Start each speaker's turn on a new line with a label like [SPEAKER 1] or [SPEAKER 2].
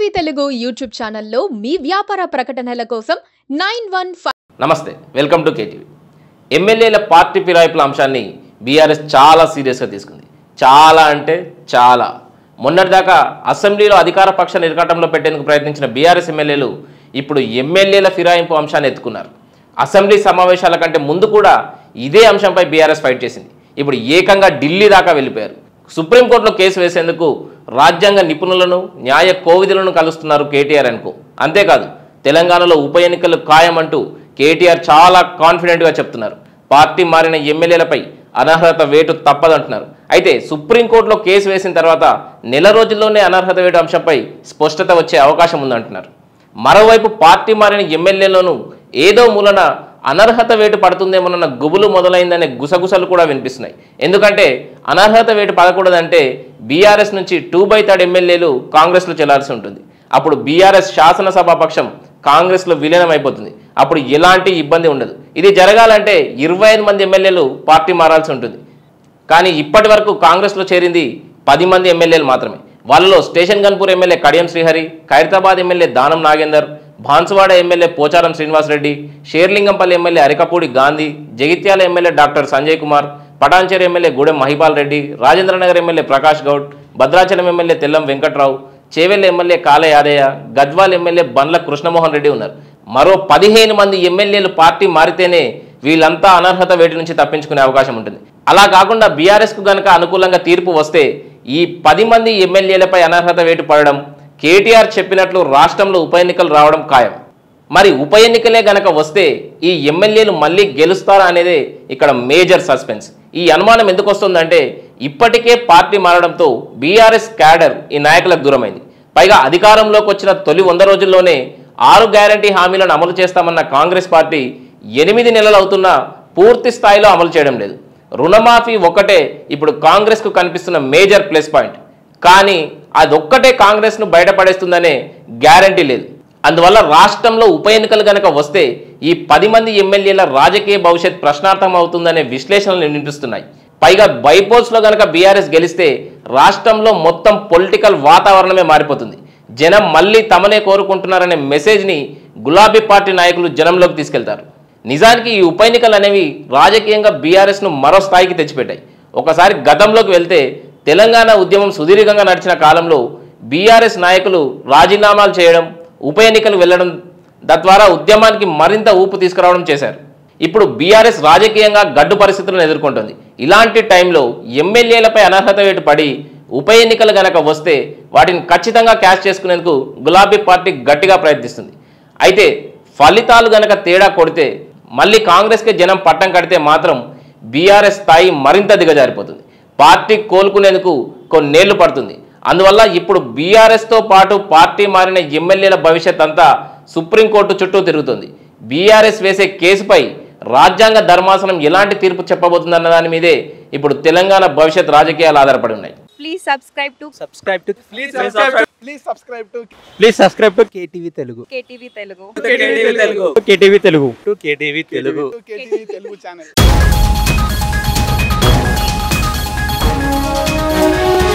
[SPEAKER 1] Telugu YouTube ఛానల్లో మీ వ్యాపార ప్రకటనల కోసం నైన్ వన్
[SPEAKER 2] నమస్తే వెల్కమ్ టు కేటీవీ ఎమ్మెల్యేల పార్టీ ఫిరాయింపుల అంశాన్ని బీఆర్ఎస్ చాలా సీరియస్గా తీసుకుంది చాలా అంటే చాలా మొన్నటిదాకా అసెంబ్లీలో అధికార పక్ష నిరకాటంలో పెట్టేందుకు ప్రయత్నించిన బీఆర్ఎస్ ఎమ్మెల్యేలు ఇప్పుడు ఎమ్మెల్యేల ఫిరాయింపు అంశాన్ని ఎత్తుకున్నారు అసెంబ్లీ సమావేశాల కంటే ముందు కూడా ఇదే అంశంపై బీఆర్ఎస్ ఫైట్ చేసింది ఇప్పుడు ఏకంగా ఢిల్లీ దాకా వెళ్ళిపోయారు సుప్రీంకోర్టులో కేసు వేసేందుకు రాజ్యాంగ నిపుణులను న్యాయ కోవిధులను కలుస్తున్నారు కేటీఆర్ అనుకో అంతేకాదు తెలంగాణలో ఉప ఎన్నికలు ఖాయమంటూ కేటీఆర్ చాలా కాన్ఫిడెంట్గా చెప్తున్నారు పార్టీ మారిన ఎమ్మెల్యేలపై అనర్హత వేటు తప్పదంటున్నారు అయితే సుప్రీంకోర్టులో కేసు వేసిన తర్వాత నెల రోజుల్లోనే అనర్హత వేటు అంశంపై స్పష్టత వచ్చే అవకాశం ఉందంటున్నారు మరోవైపు పార్టీ మారిన ఎమ్మెల్యేలను ఏదో మూలన అనర్హత వేటు పడుతుందేమోనన్న గుబులు మొదలైందనే గుసగుసలు కూడా వినిపిస్తున్నాయి ఎందుకంటే అనర్హత వేటు పడకూడదంటే బీఆర్ఎస్ నుంచి టూ బై థర్డ్ ఎమ్మెల్యేలు కాంగ్రెస్లో చెల్లాల్సి ఉంటుంది అప్పుడు బీఆర్ఎస్ శాసనసభాపక్షం కాంగ్రెస్లో విలీనం అయిపోతుంది అప్పుడు ఎలాంటి ఇబ్బంది ఉండదు ఇది జరగాలంటే ఇరవై ఐదు మంది ఎమ్మెల్యేలు పార్టీ మారాల్సి ఉంటుంది కానీ ఇప్పటి వరకు కాంగ్రెస్లో చేరింది పది మంది ఎమ్మెల్యేలు మాత్రమే వాళ్ళలో station Ghanpur MLA Kadiyam Srihari Khairatabad MLA Danam Nagender Banswada MLA Pocharam Srinivasa Reddy Serilingampally MLA Arikapudi Gandhi Jagtial MLA doctor Sanjay Kumar Patancheru MLA Gudem Mahipal Reddy Rajendranagar MLA Prakash Goud Bhadrachalam MLA Tellam Venkatrao Chevella MLA Kale Yadaiah Gadwal MLA Bandla Krishnamohan Reddy ఉన్నారు మరో పదిహేను మంది ఎమ్మెల్యేలు పార్టీ మారితేనే వీళ్ళంతా అనర్హత వేటి నుంచి తప్పించుకునే అవకాశం ఉంటుంది అలా కాకుండా బీఆర్ఎస్కు గనక అనుకూలంగా తీర్పు వస్తే ఈ పది మంది ఎమ్మెల్యేలపై అనర్హత వేటు పడడం కేటీఆర్ చెప్పినట్లు రాష్ట్రంలో ఉప ఎన్నికలు రావడం ఖాయం మరి ఉప ఎన్నికలే గనక వస్తే ఈ ఎమ్మెల్యేలు మళ్ళీ గెలుస్తారా అనేదే ఇక్కడ మేజర్ సస్పెన్స్ ఈ అనుమానం ఎందుకు వస్తుందంటే ఇప్పటికే పార్టీ మారడంతో బీఆర్ఎస్ క్యాడర్ ఈ నాయకులకు దూరమైంది పైగా అధికారంలోకి వచ్చిన తొలి వంద రోజుల్లోనే ఆరు గ్యారంటీ హామీలను అమలు చేస్తామన్న కాంగ్రెస్ పార్టీ ఎనిమిది నెలలు అవుతున్నా పూర్తి స్థాయిలో అమలు చేయడం లేదు రుణమాఫీ ఒక్కటే ఇప్పుడు కాంగ్రెస్కు కనిపిస్తున్న మేజర్ ప్లస్ పాయింట్ కానీ అదొక్కటే కాంగ్రెస్ను బయటపడేస్తుందనే గ్యారంటీ లేదు అందువల్ల రాష్ట్రంలో ఉప ఎన్నికలు కనుక వస్తే ఈ పది మంది ఎమ్మెల్యేల రాజకీయ భవిష్యత్ ప్రశ్నార్థం అవుతుందనే విశ్లేషణలు వినిపిస్తున్నాయి పైగా బైపోల్స్లో కనుక బీఆర్ఎస్ గెలిస్తే రాష్ట్రంలో మొత్తం పొలిటికల్ వాతావరణమే మారిపోతుంది జనం మళ్ళీ తమనే కోరుకుంటున్నారనే మెసేజ్ని గులాబీ పార్టీ నాయకులు జనంలోకి తీసుకెళ్తారు నిజానికి ఈ ఉప ఎన్నికలు అనేవి రాజకీయంగా బీఆర్ఎస్ను మరో స్థాయికి తెచ్చిపెట్టాయి ఒకసారి గతంలోకి వెళ్తే తెలంగాణ ఉద్యమం సుదీర్ఘంగా నడిచిన కాలంలో బీఆర్ఎస్ నాయకులు రాజీనామాలు చేయడం ఉప ఎన్నికలు వెళ్ళడం తద్వారా ఉద్యమానికి మరింత ఊపు తీసుకురావడం చేశారు ఇప్పుడు బీఆర్ఎస్ రాజకీయంగా గడ్డు పరిస్థితులను ఎదుర్కొంటుంది ఇలాంటి టైంలో ఎమ్మెల్యేలపై అనర్హత వేటు పడి ఉప ఎన్నికలు గనక వస్తే వాటిని ఖచ్చితంగా క్యాష్ చేసుకునేందుకు గులాబీ పార్టీ గట్టిగా ప్రయత్నిస్తుంది అయితే ఫలితాలు గనక తేడా కొడితే మళ్ళీ కాంగ్రెస్కి జనం పట్టం కడితే మాత్రం బీఆర్ఎస్ స్థాయి మరింత దిగజారిపోతుంది పార్టీ కోలుకునేందుకు కొన్నేళ్లు పడుతుంది అందువల్ల ఇప్పుడు బీఆర్ఎస్తో పాటు పార్టీ మారిన ఎమ్మెల్యేల భవిష్యత్ అంతా సుప్రీంకోర్టు చుట్టూ తిరుగుతుంది బీఆర్ఎస్ వేసే కేసుపై రాజ్యాంగ ధర్మాసనం ఎలాంటి తీర్పు చెప్పబోతుందన్న దాని మీదే ఇప్పుడు తెలంగాణ భవిష్యత్ రాజకీయాలు ఆధారపడి ఉన్నాయి
[SPEAKER 3] Please subscribe to
[SPEAKER 4] subscribe to
[SPEAKER 5] Please subscribe to please subscribe to
[SPEAKER 4] please subscribe to KTV Telugu
[SPEAKER 3] KTV Telugu.
[SPEAKER 5] KTV Telugu
[SPEAKER 4] to KTV Telugu to KTV Telugu
[SPEAKER 5] to KTV Telugu channel.